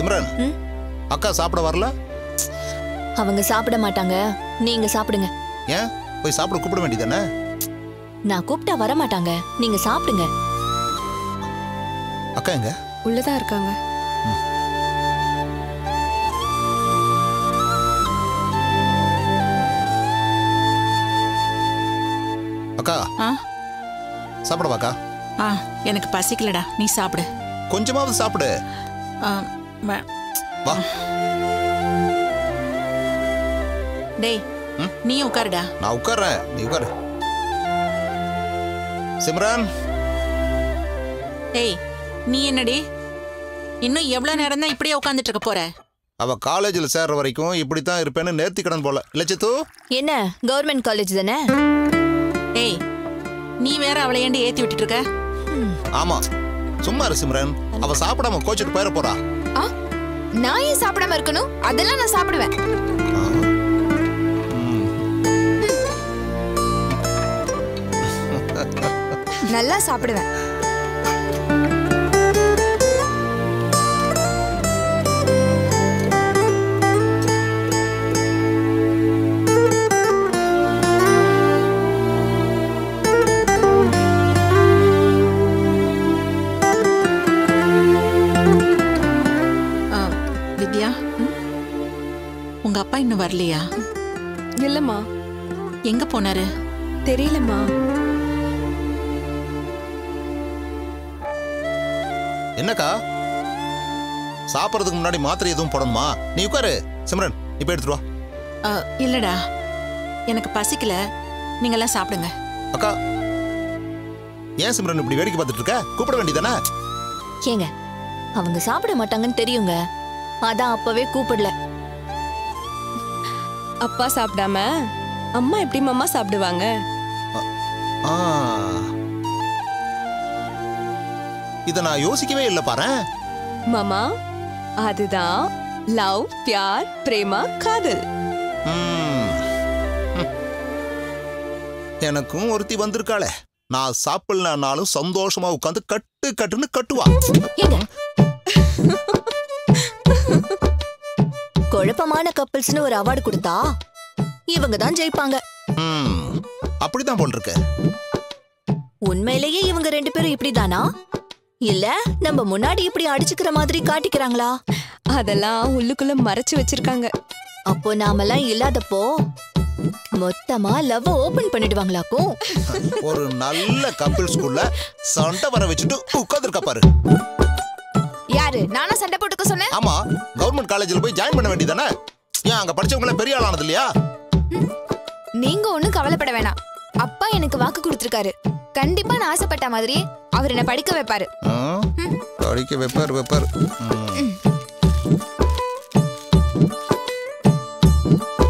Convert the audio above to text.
சிம்ரன் ம்? அக்கா சாப்பிட வரல அவங்க சாப்பிட மாட்டாங்க நீங்க சாப்பிடுங்க ஏன் போய் சாப்பிட கூப்பிட வேண்டியதானே நான் கூப்பிட்டா வர மாட்டாங்க நீங்க சாப்பிடுங்க அக்கா எங்க உள்ளதா இருக்காங்க அக்கா ஆ சாப்பிட வாக்கா ஆ எனக்கு பசிக்கலடா நீ சாப்பிடு கொஞ்சமாவது சாப்பிடு ஆ, வ- வா டேய் ம்? நீ உட்காருடா நான் உட்கார்றேன் நீ உட்காரு சிம்ரன் டேய் நீ என்னடி இன்னும் எவ்வளவு நேரம் தான் இப்படியே உட்காந்துட்டு இருக்க போற அவ காலேஜில் சேர்ற வரைக்கும் இப்படித்தான் இருப்பேன்னு நேர்த்தி கடன் போல இல்ல சித்து என்ன கவர்மெண்ட் காலேஜ் தானே டேய் நீ வேற அவளை ஏண்டி ஏத்தி விட்டுட்டு இருக்க ஆமா சும்மா இரு சிம்ரன் அவ சாப்பிடாம கோச்சிட்டு போயிட போறா ஆ நான் ஏன் சாப்பிடாம இருக்கணும் அதெல்லாம் நான் சாப்பிடுவேன் ம். நல்லா சாப்பிடுவேன் ஆ, வித்யா உங்க அப்பா இன்னும் வரலையா இல்லம்மா எங்க போனாரு தெரியலம்மா என்னக்கா சாப்பிட்றதுக்கு முன்னாடி மாத்திரை எதுவும் போடணுமா நீ உட்காரு சிம்ரன் இப்ப எடுத்துட்டு வா ஆ, இல்லடா எனக்கு பசிக்கல நீங்கெல்லாம் சாப்பிடுங்க அக்கா ஏன் சிம்ரன் இப்படி வேடிக்கை பார்த்துட்டு இருக்க கூப்பிட வேண்டியதானே ஏங்க அவங்க சாப்பிட மாட்டாங்கன்னு தெரியுங்க அதான் அப்பவே கூப்பிடல அப்பா சாப்பிடாம அம்மா எப்படி மாமா சாப்பிடுவாங்க ஆ. இத நான் யோசிக்கவே இல்லை பாரேன் மாமா அதுதான் லவ் பியார் பிரேமா காதல் ம். ம். எனக்கும் ஒருத்தி வந்திருக்காளே நான் சாப்பிடலனாலும் சந்தோஷமா உட்காந்து கட்டு கட்டுன்னு கட்டுவா ஏங்க குழப்பமான கப்பல்ஸ்னு ஒரு அவார்டு கொடுத்தா இவங்க தான் ஜெயிப்பாங்க ம். அப்படிதான் போல் இருக்கு உண்மையிலேயே இவங்க ரெண்டு பேரும் இப்படிதானா இல்ல நம்ம முன்னாடி இப்படி அடிச்சுக்கிற மாதிரி காட்டிக்கிறாங்களா அதெல்லாம் உள்ளுக்குள்ள மறைச்சு வச்சிருக்காங்க அப்போ நாமெல்லாம் இல்லாதப்போ மொத்தமா லவ் ஓபன் பண்ணிடுவாங்களாக்கும் ஒரு நல்ல கப்பிள் ஸ்கூல்ல சண்டை வர வச்சுட்டு உட்காந்துருக்கா பாரு யாரு நானா சண்டை போட்டுக்க சொன்னேன் ஆமா கவர்மெண்ட் காலேஜ்ல போய் ஜாயின் பண்ண வேண்டியதானே ஏன் அங்க படிச்சவங்க எல்லாம் பெரிய ஆளானது இல்லையா நீங்க ஒண்ணும் கவலைப்பட வேணாம் அப்பா எனக்கு வாக்கு கொடுத்திருக்காரு கண்டிப்பா நான் ஆசைப்பட்ட மாதிரி அவர் என்ன படிக்க வைப்பாரு ஆ? படிக்க வைப்பார் வைப்பார் ம்.